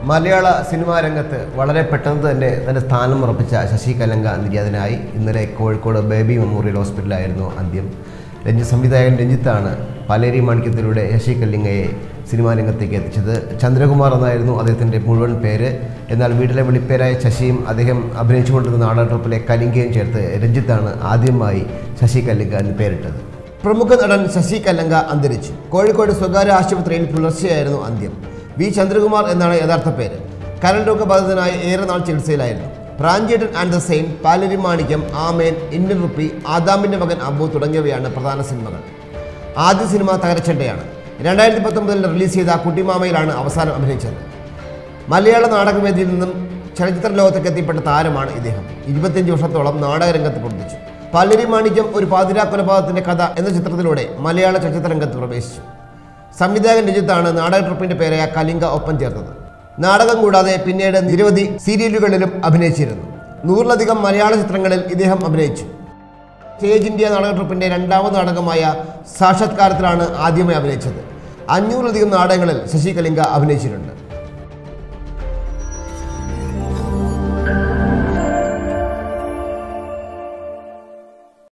മലയാള സിനിമാ രംഗത്ത് വളരെ പെട്ടെന്ന് തന്നെ തൻ്റെ സ്ഥാനം ഉറപ്പിച്ച ശശി കലങ്ക നിര്യാതനായി ഇന്നലെ കോഴിക്കോട് ബേബി മെമ്മോറിയൽ ഹോസ്പിറ്റലിലായിരുന്നു അന്ത്യം രഞ്ജിത്ത് സംവിധായകൻ രഞ്ജിത്താണ് പലേരി മാണിക്യത്തിലൂടെ ശശി കല്ലിങ്ങയെ സിനിമാ രംഗത്തേക്ക് എത്തിച്ചത് ചന്ദ്രകുമാർ എന്നായിരുന്നു അദ്ദേഹത്തിൻ്റെ മുഴുവൻ പേര് എന്നാൽ വീട്ടിലെ വിളിപ്പേരായ ശശിയും അദ്ദേഹം അഭിനയിച്ചുകൊണ്ടിരുന്ന നാടക ട്രൂപ്പിലെ കലിങ്കയും ചേർത്ത് രഞ്ജിത്താണ് ആദ്യമായി ശശി കല്ലിങ്ക എന്ന് പേരിട്ടത് പ്രമുഖ നടൻ ശശി കല്ലങ്ക അന്തരിച്ചു കോഴിക്കോട് സ്വകാര്യ ആശുപത്രിയിൽ പുലർച്ചെയായിരുന്നു അന്ത്യം വി ചന്ദ്രകുമാർ എന്നാണ് യഥാർത്ഥ പേര് കരൾ രോഗബാധിതനായി ഏറെ നാൾ ചികിത്സയിലായിരുന്നു Pranchettan and the saint Paleri Manikyam Amen Indian rupee Adaminte Makan Abu തുടങ്ങിയവയാണ് പ്രധാന സിനിമകൾ ആദ്യ സിനിമ തകരച്ചണ്ടയാണ് രണ്ടായിരത്തി പത്തൊമ്പതിൽ റിലീസ് ചെയ്ത കുട്ടിമാമയിലാണ് അവസാനം അഭിനയിച്ചത് മലയാള നാടകവേദിയിൽ നിന്നും ചലച്ചിത്ര ലോകത്തേക്ക് എത്തിപ്പെട്ട താരമാണ് ഇദ്ദേഹം ഇരുപത്തിയഞ്ച് വർഷത്തോളം നാടകരംഗത്ത് പ്രവർത്തിച്ചു പല്ലരി മാണിക്യം ഒരു പാതിരാ കൊലപാതകത്തിന്റെ കഥ എന്ന ചിത്രത്തിലൂടെ മലയാള ചലച്ചിത്ര രംഗത്ത് പ്രവേശിച്ചു സംവിധായകൻ രജിത്താണ് നാടക ട്രൂപ്പിന്റെ പേരായ കലിംഗ ഒപ്പം ചേർത്തത് നാടകം കൂടാതെ പിന്നീട് നിരവധി സീരിയലുകളിലും അഭിനയിച്ചിരുന്നു നൂറിലധികം മലയാള ചിത്രങ്ങളിൽ ഇദ്ദേഹം അഭിനയിച്ചു സ്റ്റേജ് ഇന്ത്യ നാടക ട്രൂപ്പിന്റെ രണ്ടാമത് നാടകമായ സാക്ഷാത്കാരത്തിലാണ് ആദ്യമായി അഭിനയിച്ചത് അഞ്ഞൂറിലധികം നാടകങ്ങളിൽ ശശി കലിംഗ അഭിനയിച്ചിട്ടുണ്ട്